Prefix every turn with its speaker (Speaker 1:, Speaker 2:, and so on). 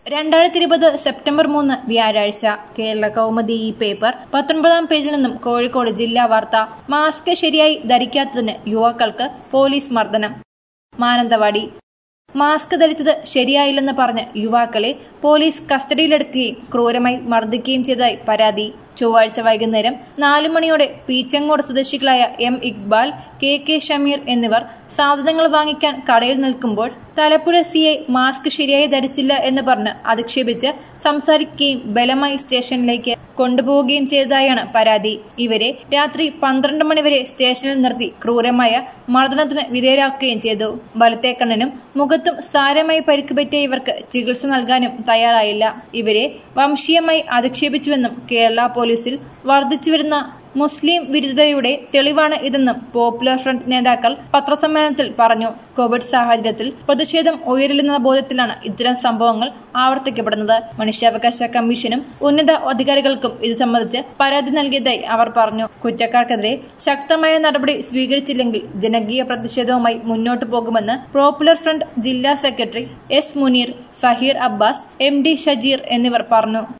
Speaker 1: രണ്ടായിരത്തി ഇരുപത് സെപ്റ്റംബർ മൂന്ന് വ്യാഴാഴ്ച കേരള കൗമുദി ഈ പേപ്പർ പത്തൊൻപതാം പേജിൽ നിന്നും കോഴിക്കോട് ജില്ലാ വാർത്ത മാസ്ക് ശരിയായി ധരിക്കാത്തതിന് യുവാക്കൾക്ക് പോലീസ് മർദ്ദനം മാനന്തവാടി മാസ്ക് ധരിച്ചത് ശരിയായില്ലെന്ന് പറഞ്ഞ് യുവാക്കളെ പോലീസ് കസ്റ്റഡിയിലെടുക്കുകയും ക്രൂരമായി മർദ്ദിക്കുകയും ചെയ്തതായി പരാതി ചൊവ്വാഴ്ച വൈകുന്നേരം നാലു മണിയോടെ പീച്ചങ്ങോട് സ്വദേശികളായ M Iqbal K K Shameer എന്നിവർ സാധനങ്ങൾ വാങ്ങിക്കാൻ കടയിൽ നിൽക്കുമ്പോൾ തലപ്പുഴ സി ഐ മാസ്ക് ശരിയായി ധരിച്ചില്ല എന്ന് പറഞ്ഞ് അധിക്ഷേപിച്ച് സംസാരിക്കുകയും ബലമായി സ്റ്റേഷനിലേക്ക് കൊണ്ടുപോവുകയും ചെയ്തതായാണ് പരാതി ഇവരെ രാത്രി പന്ത്രണ്ട് മണിവരെ സ്റ്റേഷനിൽ നിർത്തി ക്രൂരമായ മർദ്ദനത്തിന് വിധേയരാക്കുകയും ചെയ്തു വലത്തെ കണ്ണിനും മുഖത്തും സാരമായി പരിക്ക് പറ്റിയ ഇവർക്ക് ചികിത്സ നൽകാനും തയ്യാറായില്ല ഇവരെ വംശീയമായി അധിക്ഷേപിച്ചുവെന്നും കേരള പോലീസിൽ വർദ്ധിച്ചുവരുന്ന മുസ്ലിം വിരുദ്ധതയുടെ തെളിവാണ് ഇതെന്നും പോപ്പുലർ ഫ്രണ്ട് നേതാക്കൾ പത്രസമ്മേളനത്തിൽ പറഞ്ഞു കോവിഡ് സാഹചര്യത്തിൽ പ്രതിഷേധം ഉയരില്ലെന്ന ബോധത്തിലാണ് ഇത്തരം സംഭവങ്ങൾ ആവർത്തിക്കപ്പെടുന്നത് മനുഷ്യാവകാശ കമ്മീഷനും ഉന്നത അധികാരികൾക്കും ഇത് സംബന്ധിച്ച് പരാതി നൽകിയതായി അവർ പറഞ്ഞു കുറ്റക്കാർക്കെതിരെ ശക്തമായ നടപടി സ്വീകരിച്ചില്ലെങ്കിൽ ജനകീയ പ്രതിഷേധവുമായി മുന്നോട്ടു പോകുമെന്ന് പോപ്പുലർ ഫ്രണ്ട് ജില്ലാ secretary S Munir Saheer Abbas M D Shajeer എന്നിവർ പറഞ്ഞു